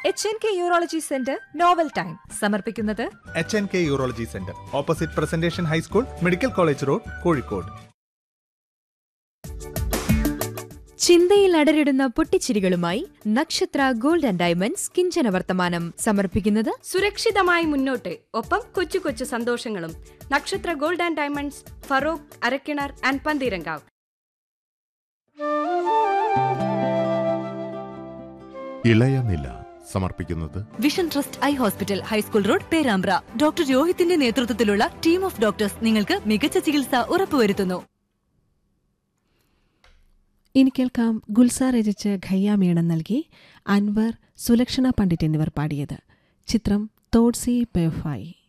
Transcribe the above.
H N K urology centre novel time സമർപ്പിക്കുന്നത് H N K urology centre opposite presentation high school medical college road Kozhikode ചിന്തയിൽ അടരിടുന്ന പൊട്ടിച്ചിരികളുമായി നക്ഷത്ര gold and diamonds കിഞ്ചന വർത്തമാനം സമർപ്പിക്കുന്നത് സുരക്ഷിതമായി മുന്നോട്ട് ഒപ്പം കൊച്ചു കൊച്ചു സന്തോഷങ്ങളും Nakshatra gold and diamonds Feroke Arakkinar and Pantheerankavu ഇളയനില സമർപ്പിക്കുന്നത് vision trust eye hospital high school road Perambra doctor രോഹിത്തിന്റെ നേതൃത്വത്തിലുള്ള ടീം ഓഫ് ഡോക്ടേഴ്സ് നിങ്ങൾക്ക് മികച്ച ചികിത്സ ഉറപ്പുവരുത്തുന്നു ഇനി കേൾക്കാം ഗുൽസാർ രചിച്ച് ഖയ്യാമേണം നൽകി അൻവർ സുലക്ഷണ പണ്ഡിറ്റ് എന്നിവർ പാടിയത് ചിത്രം തോഡ്സി ബെഫായി